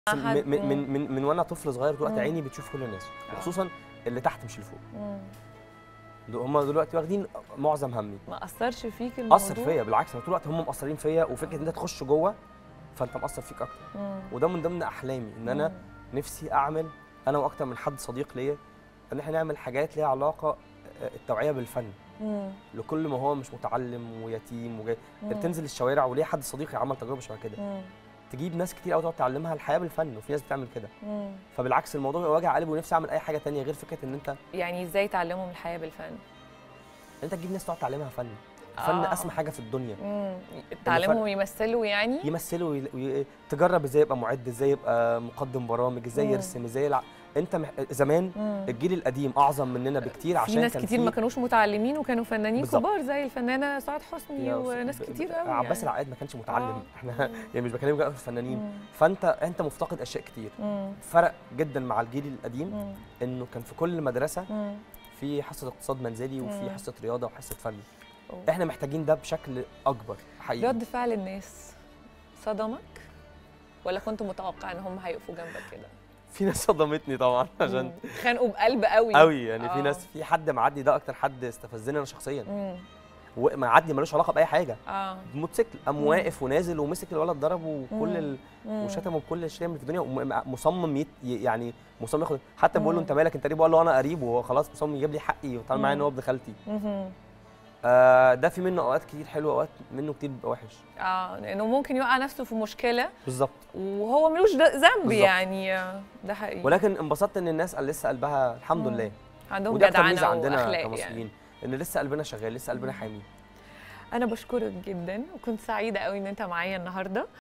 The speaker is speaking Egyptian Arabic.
بس حد- من من مم. من, من, من وانا طفل صغير دلوقتي مم. عيني بتشوف كل الناس آه. وخصوصا اللي تحت مش اللي فوق مم. هم دلوقتي واخدين معظم همي ما اثرش فيك الموضوع اثر فيا بالعكس أنا طول الوقت هم مقصرين فيا وفكره ان انت تخش جوه فانت مقصر فيك اكتر مم. وده من ضمن احلامي ان انا مم. نفسي اعمل انا واكتر من حد صديق ليا ان احنا نعمل حاجات ليها علاقه آه، التوعيه بالفن مم. لكل ما هو مش متعلم ويتيم وجاي مم. تنزل الشوارع وليه حد صديقي عمل تجربه شبه كده مم. تجيب ناس كتير قوي تقعد تعلمها الحياه بالفن وفي ناس بتعمل كده مم. فبالعكس الموضوع بيبقى وجع قلب ونفسي اعمل اي حاجه تانية غير فكره ان انت يعني ازاي تعلمهم الحياه بالفن انت تجيب ناس تقعد تعلمها فن الفن آه. اسمى حاجه في الدنيا مم. تعلمهم يمثلوا يعني يمثلوا وي... وي... تجرب ازاي يبقى معد ازاي يبقى مقدم برامج ازاي مم. يرسم ازاي يلعب انت مح... زمان مم. الجيل القديم اعظم مننا بكتير في عشان ناس كان كتير في- ما كانوش متعلمين وكانوا فنانين بالظبط. كبار زي الفنانه سعاد حسني يا وناس ب- ب- كتير قوي عباس يعني. العقاد ما كانش متعلم آه. احنا مم. يعني مش بكلمك بقى في الفنانين مم. فانت انت مفتقد اشياء كتير مم. فرق جدا مع الجيل القديم مم. انه كان في كل مدرسه مم. في حصه اقتصاد منزلي وفي مم. حصه رياضه وحصه فن أوه. احنا محتاجين ده بشكل اكبر حقيقي رد فعل الناس صدمك ولا كنت متوقع ان هم هيقفوا جنبك كده في ناس صدمتني طبعا عشان مم. خانقوا بقلب قوي قوي يعني آه. في ناس في حد معدي ده اكتر حد استفزني انا شخصيا مم. ومعدي ملوش علاقه باي حاجه اه موتوسيكل قام مم. واقف ونازل ومسك الولد ضربه وكل ال... مم. وشتمه بكل الشتايم اللي في الدنيا ومصمم يت... يعني مصمم ياخد حتى بقول له مم. انت مالك انت قريب بقول له انا قريب وهو خلاص مصمم يجيب لي حقي وطالع معايا ان مم. هو ابن خالتي مهم. آه ده في منه اوقات كتير حلوه اوقات منه كتير بيبقى وحش اه لانه ممكن يوقع نفسه في مشكله بالظبط وهو ملوش د- ذنب بالظبط. يعني آه، ده حقيقي ولكن انبسطت ان الناس لسه قلبها الحمد مم. لله عندهم وده اكتر ميزه جدعنه عندنا واخلاق يعني كمصريين ان لسه قلبنا شغال لسه قلبنا مم. حامي انا بشكرك جدا وكنت سعيده قوي ان انت معايا النهارده